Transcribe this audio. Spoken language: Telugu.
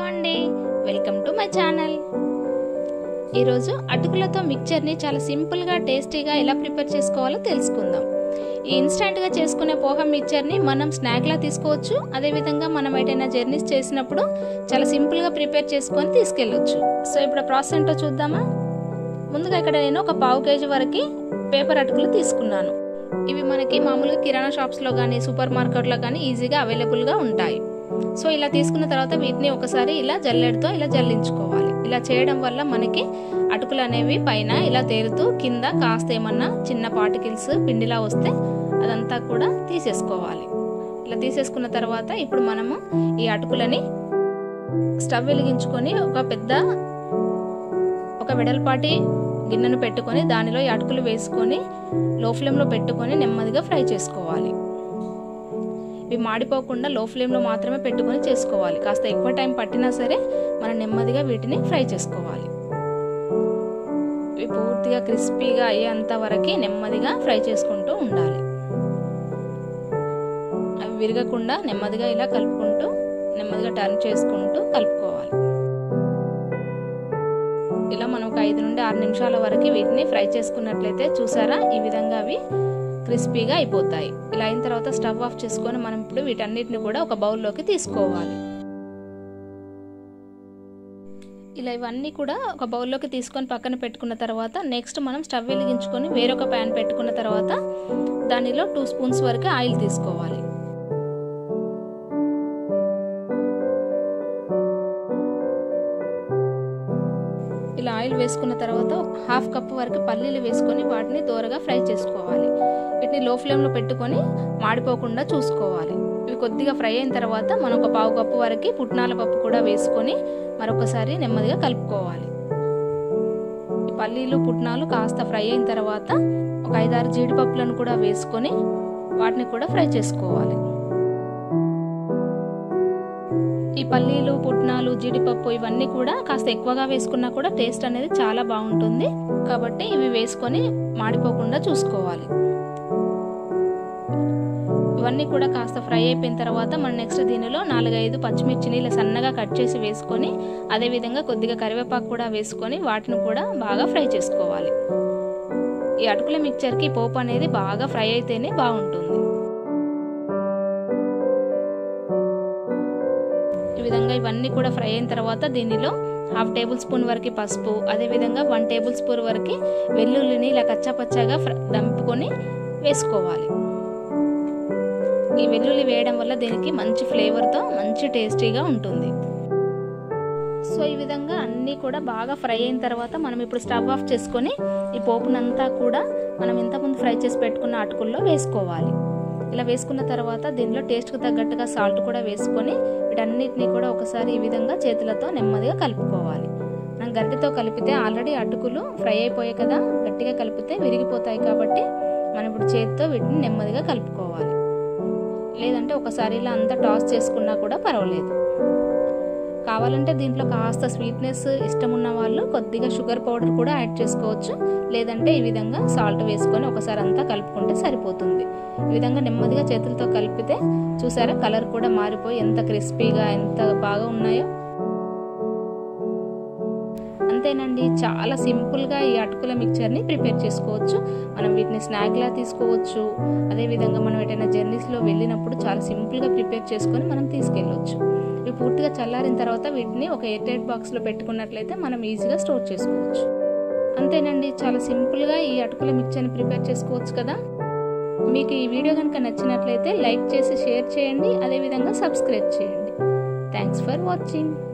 అండి వెల్కమ్ టు మై ఛానల్ ఈరోజు అటుకులతో మిక్చర్ని చాలా సింపుల్గా టేస్టీగా ఎలా ప్రిపేర్ చేసుకోవాలో తెలుసుకుందాం ఈ ఇన్స్టెంట్గా చేసుకునే పోహ మిక్చర్ని మనం స్నాక్లా తీసుకోవచ్చు అదేవిధంగా మనం ఏదైనా జర్నీస్ చేసినప్పుడు చాలా సింపుల్గా ప్రిపేర్ చేసుకొని తీసుకెళ్ళొచ్చు సో ఇప్పుడు ప్రాసెస్ ఏంటో చూద్దామా ముందుగా ఇక్కడ నేను ఒక పావు కేజీ వరకు పేపర్ అటుకులు తీసుకున్నాను ఇవి మనకి మామూలుగా కిరాణా షాప్స్లో కానీ సూపర్ మార్కెట్లో కానీ ఈజీగా అవైలబుల్గా ఉంటాయి సో ఇలా తీసుకున్న తర్వాత వీటిని ఒకసారి ఇలా జల్లెడతో ఇలా జల్లించుకోవాలి ఇలా చేయడం వల్ల మనకి అటుకులు అనేవి పైన ఇలా తేలుతూ కింద కాస్త ఏమన్నా చిన్న పార్టికల్స్ పిండిలా వస్తే అదంతా కూడా తీసేసుకోవాలి ఇలా తీసేసుకున్న తర్వాత ఇప్పుడు మనము ఈ అటుకులని స్టవ్ వెలిగించుకొని ఒక పెద్ద ఒక వెడల్పాటి గిన్నెను పెట్టుకొని దానిలో ఈ అటుకులు వేసుకొని లో ఫ్లేమ్లో పెట్టుకొని నెమ్మదిగా ఫ్రై చేసుకోవాలి ఇవి మాడిపోకుండా లో ఫ్లేమ్లో మాత్రమే పెట్టుకొని చేసుకోవాలి కాస్త ఎక్కువ టైం పట్టినా సరే మనం నెమ్మదిగా వీటిని ఫ్రై చేసుకోవాలి ఇవి పూర్తిగా క్రిస్పీగా అయ్యేంత వరకు నెమ్మదిగా ఫ్రై చేసుకుంటూ ఉండాలి అవి విరగకుండా నెమ్మదిగా ఇలా కలుపుకుంటూ నెమ్మదిగా టర్న్ చేసుకుంటూ కలుపుకోవాలి ఇలా మనం ఒక ఐదు నుండి ఆరు నిమిషాల వరకు వీటిని ఫ్రై చేసుకున్నట్లయితే చూసారా ఈ విధంగా అవి క్రిస్పీగా అయిపోతాయి ఇలా అయిన తర్వాత స్టవ్ ఆఫ్ చేసుకొని మనం ఇప్పుడు వీటన్నిటిని కూడా ఒక బౌల్లోకి తీసుకోవాలి ఇలా ఇవన్నీ కూడా ఒక బౌల్లోకి తీసుకొని పక్కన పెట్టుకున్న తర్వాత నెక్స్ట్ మనం స్టవ్ వెలిగించుకొని వేరొక ప్యాన్ పెట్టుకున్న తర్వాత దానిలో టూ స్పూన్స్ వరకు ఆయిల్ తీసుకోవాలి ఇలా ఆయిల్ వేసుకున్న తర్వాత హాఫ్ కప్ వరకు పల్లీలు వేసుకొని వాటిని దూరగా ఫ్రై చేసుకోవాలి వీటిని లో ఫ్లేమ్లో పెట్టుకొని మాడిపోకుండా చూసుకోవాలి ఇవి కొద్దిగా ఫ్రై అయిన తర్వాత మనం ఒక పావు కప్పు వరకు పుట్నాల పప్పు కూడా వేసుకొని మరొకసారి నెమ్మదిగా కలుపుకోవాలి ఈ పల్లీలు పుట్నాలు కాస్త ఫ్రై అయిన తర్వాత ఒక ఐదారు జీడిపప్పులను కూడా వేసుకొని వాటిని కూడా ఫ్రై చేసుకోవాలి ఈ పల్లీలు పుట్నాలు జీడిపప్పు ఇవన్నీ కూడా కాస్త ఎక్కువగా వేసుకున్నా కూడా టేస్ట్ అనేది చాలా బాగుంటుంది కాబట్టి ఇవి వేసుకొని మాడిపోకుండా చూసుకోవాలి ఇవన్నీ కూడా కాస్త ఫ్రై అయిపోయిన తర్వాత మనం నెక్స్ట్ దీనిలో నాలుగైదు పచ్చిమిర్చిని ఇలా సన్నగా కట్ చేసి వేసుకొని అదేవిధంగా కొద్దిగా కరివేపాకు కూడా వేసుకొని వాటిని కూడా బాగా ఫ్రై చేసుకోవాలి ఈ అటుకుల మిక్చర్కి పోపు అనేది బాగా ఫ్రై అయితేనే బాగుంటుంది ఈ విధంగా ఇవన్నీ కూడా ఫ్రై అయిన తర్వాత దీనిలో హాఫ్ టేబుల్ స్పూన్ వరకు పసుపు అదేవిధంగా వన్ టేబుల్ స్పూన్ వరకు వెల్లుల్లిని ఇలా కచ్చాపచ్చాగా దంపుకొని వేసుకోవాలి ఈ వెల్లుల్లి వేయడం వల్ల దీనికి మంచి ఫ్లేవర్తో మంచి టేస్టీగా ఉంటుంది సో ఈ విధంగా అన్నీ కూడా బాగా ఫ్రై అయిన తర్వాత మనం ఇప్పుడు స్టవ్ ఆఫ్ చేసుకొని ఈ పోపునంతా కూడా మనం ఇంతకుముందు ఫ్రై చేసి పెట్టుకున్న అటుకుల్లో వేసుకోవాలి ఇలా వేసుకున్న తర్వాత దీనిలో టేస్ట్కి తగ్గట్టుగా సాల్ట్ కూడా వేసుకొని వీటన్నిటిని కూడా ఒకసారి ఈ విధంగా చేతులతో నెమ్మదిగా కలుపుకోవాలి మనం గరిటెతో కలిపితే ఆల్రెడీ అటుకులు ఫ్రై అయిపోయాయి కదా గట్టిగా కలిపితే విరిగిపోతాయి కాబట్టి మనం ఇప్పుడు చేతితో వీటిని నెమ్మదిగా కలుపుకోవాలి లేదంటే ఒకసారి ఇలా అంతా టాస్ చేసుకున్నా కూడా పర్వాలేదు కావాలంటే దీంట్లో కాస్త స్వీట్నెస్ ఇష్టం ఉన్న వాళ్ళు కొద్దిగా షుగర్ పౌడర్ కూడా యాడ్ చేసుకోవచ్చు లేదంటే ఈ విధంగా సాల్ట్ వేసుకొని ఒకసారి అంతా కలుపుకుంటే సరిపోతుంది ఈ విధంగా నెమ్మదిగా చేతులతో కలిపితే చూసారా కలర్ కూడా మారిపోయి ఎంత క్రిస్పీగా ఎంత బాగా ఉన్నాయో అంతేనండి చాలా సింపుల్గా ఈ అటుకుల మిక్చర్ని ప్రిపేర్ చేసుకోవచ్చు మనం వీటిని స్నాక్లా తీసుకోవచ్చు అదేవిధంగా మనం ఎటైనా జర్నీస్లో వెళ్ళినప్పుడు చాలా సింపుల్గా ప్రిపేర్ చేసుకొని మనం తీసుకెళ్ళవచ్చు ఇవి పూర్తిగా చల్లారిన తర్వాత వీటిని ఒక ఎయిర్ టైట్ బాక్స్లో పెట్టుకున్నట్లయితే మనం ఈజీగా స్టోర్ చేసుకోవచ్చు అంతేనండి చాలా సింపుల్గా ఈ అటుకుల మిక్చర్ని ప్రిపేర్ చేసుకోవచ్చు కదా మీకు ఈ వీడియో కనుక నచ్చినట్లయితే లైక్ చేసి షేర్ చేయండి అదేవిధంగా సబ్స్క్రైబ్ చేయండి థ్యాంక్స్ ఫర్ వాచింగ్